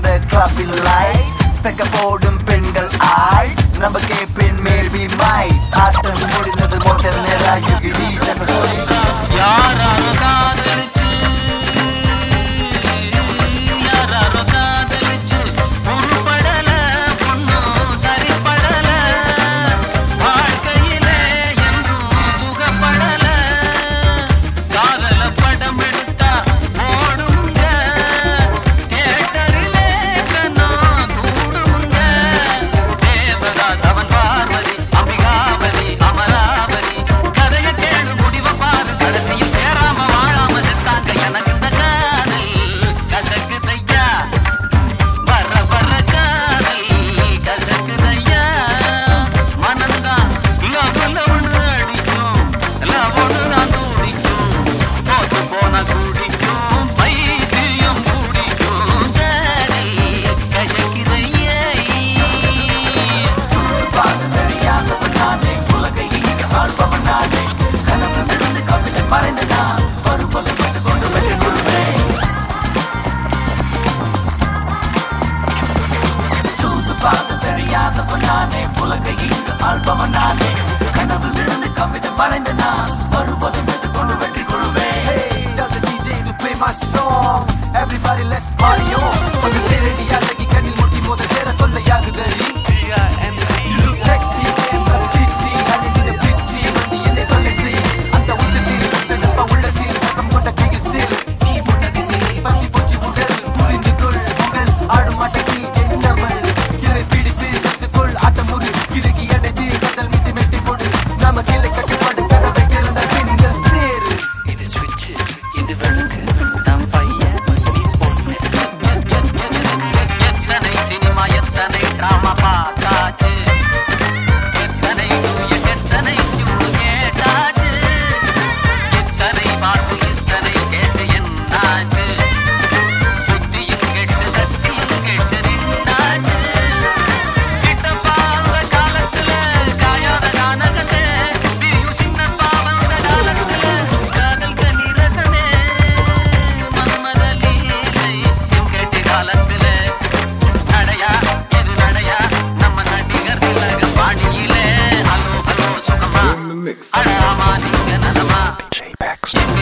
இந்த கிளப்பில் லைட் செக்க போடும் பெண்கள் ஆய் நம்ம கேப்பின் மேல்வி மை ஆட்டம் முடிந்தது மோட்டல் நேராகி இடி என்ற சொல்லி யாராரோ காதலிச்சு யாராரோ காதலிச்சு உருப்படல பொண்ணும் சரிப்படல வாழ்க்கையிலே என்றும் சுகப்படல காதல படம் எடுத்தா ஓடுங்க தேட்டரிலே கண்ணம் கூடுங்க தேவதாஸ் அவன் பார்வதி அம்பிகாவதி அமராவதி கதைய கேடு முடிவ பாரு கடைசியில் சேராம வாழாம செத்தாங்க எனக்கு இந்த காதல் கசக்குதையா வர வர காதல் கசக்குதையா மனந்தான் லவ் லவ்னு அடிக்கும் லவ்னு தான் துடிக்கும் போது போன குடிக்கும் பைத்தியம் குடிக்கும் காதல் கசக்குதையா பார்த்து தெரியாதவன் நானே உலகை இங்கு ஆள்பவன் நானே கனவு விழுந்து கவிதை மறைந்து நான் வருவதை விட்டுக் கொண்டு வெற்றி கொள்வேன் சூது பார்த்து தெரியாதவன் நானே உலகை இங்கு ஆள்பவன் நானே கனவு விழுந்து கவிதை மறைந்து நான் வருவதை விட்டுக் கொண்டு வெற்றி கொள்வேன் Hey, tell the DJ to play my song Everybody let's party on கொஞ்சம் சேரடி அழகி கண்ணில் முட்டி மோத சேர தொல்லையாகுதடி You look sexy, and I'm city, and it is a pretty, வந்து என்னை தொல்லை செய். அந்த உச்சத்தில் வெப்ப உள்ளத்தில் வெப்பம் கொண்ட கையில் சில். நீ உடனே பசி போச்சு உடல், புரிந்து கொள் புகழ். ஆடும் ஆட்டத்தில் என்னவள்? இதை பிடித்து கற்றுக்கொள், ஆட்டமுறு. இறுகி அடைந்து கடல் மீது மெட்டி போடு. நாம கீழே கட்டுப்பாடு கதவை திறந்த பின்னர் சேரு. இது switch, இது விளக்கு, நம் பையன், நீ பொண்ணு. எத்தனை சினிமா எத்தனை டிராமா பார்த்தாச்சு எத்தனை டூயட் எத்தனை டியூன் கேட்டாச்சு எத்தனை பாட்டு எத்தனை கேட்டு என்னாச்சு புத்தியும் கெட்டு சக்தியும் கெட்டு நின்னாச்சு கிட்டப்பா அந்த காலத்துல காயாத கானகத்தை பிரியும் சின்னப்பா வந்த காலத்துல காதல் கனி ரசமே மன்மத லீலை எம் கேட்டு காலத்துல நடையா எது நடையா நம்ம நடிகர் திலக பாணியிலே ஹலோ ஹலோ சுகமா அழாமா நீங்க நலமா J-Bax. எங்க